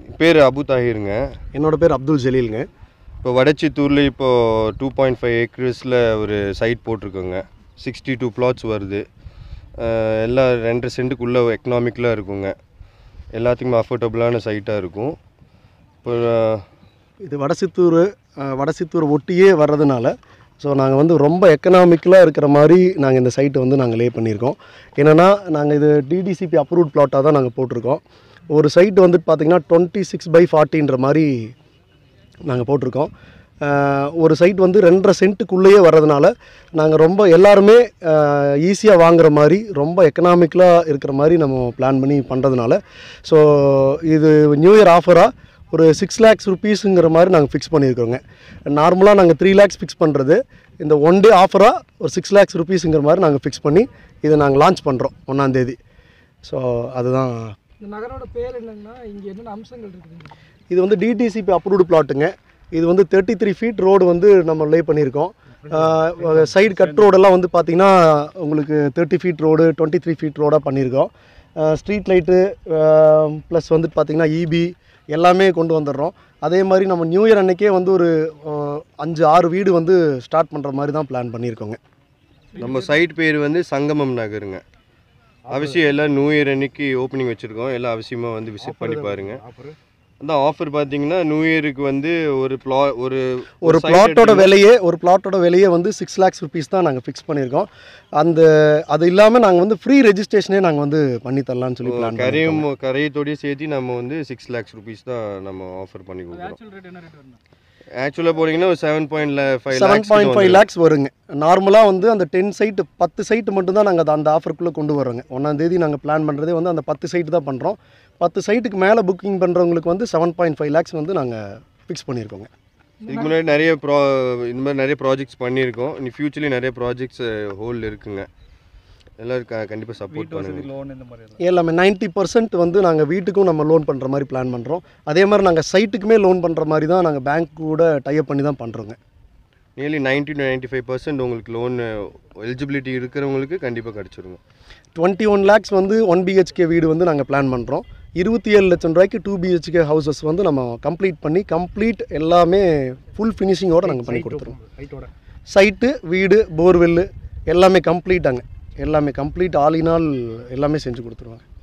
பேர் அபு தாஹிருங்க என்னோட பேர் அப்துல் ஜலீலுங்க இப்போ வடச்சித்தூரில் இப்போது டூ பாயிண்ட் ஃபைவ் ஏக்கர்ஸில் ஒரு சைட் போட்டிருக்கோங்க சிக்ஸ்டி டூ பிளாட்ஸ் வருது அஹ் எல்லாம் ரெண்டரை சென்ட்டுக்குள்ளே எக்கனாமிக்கலாக இருக்குங்க எல்லாத்துக்குமே அஃபோர்டபுளான சைட்டாக இருக்கும் இப்போ அஹ், இது வடசித்தூர் அஹ், வடசித்தூர் ஒட்டியே வர்றதுனால ஸோ நாங்கள் வந்து ரொம்ப எக்கனாமிக்கலாக இருக்கிற மாதிரி நாங்கள் இந்த சைட்டை வந்து நாங்கள் லே பண்ணியிருக்கோம் என்னென்னா நாங்கள் இது டிடிசிபி அப்ரூவ்ட் பிளாட்டாக தான் நாங்கள் போட்டிருக்கோம் ஒரு சைட் வந்துட்டு பார்த்திங்கன்னா டுவெண்ட்டி சிக்ஸ் பை ஃபார்ட்டின்ற மாதிரி நாங்கள் போட்டிருக்கோம் அஹ், ஒரு சைட் வந்து ரெண்டரை சென்ட்டுக்குள்ளேயே வர்றதுனால நாங்கள் ரொம்ப எல்லாருமே ஈஸியாக வாங்குற மாதிரி ரொம்ப எக்கனாமிக்கலாக இருக்கிற மாதிரி நம்ம பிளான் பண்ணி பண்ணுறதுனால ஸோ இது நியூ இயர் ஆஃபராக ஒரு சிக்ஸ் லேக்ஸ் ருபீஸுங்கிற மாதிரி நாங்கள் ஃபிக்ஸ் பண்ணியிருக்கோங்க நார்மலாக நாங்கள் த்ரீ லேக்ஸ் ஃபிக்ஸ் பண்ணுறது இந்த ஒன் டே ஆஃபராக ஒரு சிக்ஸ் லேக்ஸ் ருபீஸுங்கிற மாதிரி நாங்கள் ஃபிக்ஸ் பண்ணி இதை நாங்கள் லான்ச் பண்ணுறோம் ஒன்றாந்தேதி ஸோ அதுதான் இந்த நகரோட பேர் என்னங்கன்னா இங்கே என்னென்ன அம்சங்கள் இருக்குதுங்க இது வந்து டிடிசிபி அப்ரூவ்டு பிளாட்டுங்க இது வந்து தேர்ட்டி த்ரீ ஃபீட் ரோடு வந்து நம்ம லே பண்ணியிருக்கோம் சைடு கட் ரோடெல்லாம் வந்து பார்த்திங்கன்னா உங்களுக்கு thirty feet road twenty three feet ரோடாக பண்ணியிருக்கோம் ஸ்ட்ரீட் லைட்டு ப்ளஸ் வந்துட்டு பார்த்திங்கன்னா இபி எல்லாமே கொண்டு வந்துடுறோம் அதே மாதிரி நம்ம நியூ இயர் அன்னைக்கே வந்து ஒரு அஹ், அஞ்சு ஆறு வீடு வந்து ஸ்டார்ட் பண்ணுற மாதிரி தான் பிளான் பண்ணியிருக்கோங்க நம்ம சைட் பேர் வந்து சங்கமம் நகருங்க அவசியம் எல்லாம் நியூ இயர் அன்னைக்கு ஓப்பனிங் வச்சுருக்கோம் எல்லாம் அவசியமாக வந்து விசிட் பண்ணி பாருங்கள் அதான் ஆஃபர் பார்த்தீங்கன்னா நியூ இயருக்கு வந்து ஒரு ப்ளா ஒரு ஒரு site பிளாட்டோட எடுத்தீங்கன்னா- விலையே ஒரு பிளாட்டோட விலையே வந்து சிக்ஸ் லேக்ஸ் ருபீஸ் தான் நாங்கள் ஃபிக்ஸ் பண்ணியிருக்கோம் அந்த அது இல்லாமல் நாங்கள் வந்து ஃப்ரீ ரெஜிஸ்ட்ரேஷனே நாங்கள் வந்து பண்ணி தரலாம்னு சொல்லி பிளான் கரையும் கரையத்தோடய சேர்த்து நம்ம வந்து சிக்ஸ் லேக்ஸ் ருபீஸ் தான் நம்ம ஆஃபர் பண்ணி கொடுக்குறோம் ஆக்சுவல் ரேட் என்ன ரேட் வரணும் ஆக்சுவலாக போனீங்கன்னா ஒரு seven point five seven point five lakhs வருங்க நார்மலாக வந்து அந்த டென் சைட்டு பத்து சைட்டு மட்டும் தான் நாங்கள் அந்த ஆஃபருக்குள்ளே கொண்டு வரோங்க ஒன்றாந்தேதி நாங்கள் பிளான் பண்ணுறதே வந்து அந்த பத்து சைட்டு தான் பண்ணுறோம் பத்து சைட்டுக்கு மேலே புக்கிங் பண்ணுறவங்களுக்கு வந்து செவன் பாயிண்ட் ஃபைவ் லேக்ஸ் வந்து நாங்கள் ஃபிக்ஸ் பண்ணியிருக்கோங்க இதுக்கு முன்னாடி நிறைய ப்ரா இந்த மாதிரி நிறைய ப்ராஜெக்ட்ஸ் பண்ணியிருக்கோம் இனி ஃபியூச்சர்லேயும் நிறைய ப்ராஜெக்ட்ஸ் ஹோல்டு இருக்குங்க எல்லோரும் க கண்டிப்பாக சப்போர்ட் பண்ணுங்க லோன் இந்த மாதிரி எல்லாமே நைன்ட்டி பர்சன்ட் வந்து நாங்கள் வீட்டுக்கும் நம்ம லோன் பண்ணுற மாதிரி பிளான் பண்ணுறோம் அதே மாதிரி நாங்கள் சைட்டுக்குமே லோன் பண்ணுற மாதிரி தான் நாங்கள் பேங்க் கூட டைப் பண்ணி தான் பண்ணுறோங்க nearly ninety to ninety five percent உங்களுக்கு லோன் எலிஜிபிலிட்டி இருக்கிறவங்களுக்கு கண்டிப்பாக கிடச்சிருங்க டுவெண்ட்டி ஒன் லேக்ஸ் வந்து ஒன் பிஹெச்கே வீடு வந்து நாங்கள் பிளான் பண்ணுறோம் இருபத்தி ஏழு லட்சம் ரூபாய்க்கு டூ பிஹெச்கே ஹவுசஸ் வந்து நம்ம கம்ப்ளீட் பண்ணி கம்ப்ளீட் எல்லாமே ஃபுல் ஃபினிஷிங்கோடு நாங்கள் பண்ணி கொடுத்துருவோம் ஹைட்டோட சைட்டு வீடு போர்வெல்லு எல்லாமே கம்ப்ளீட்டாங்க எல்லாமே கம்ப்ளீட் ஆல் இன் ஆல் எல்லாமே செஞ்சு கொடுத்துருவாங்க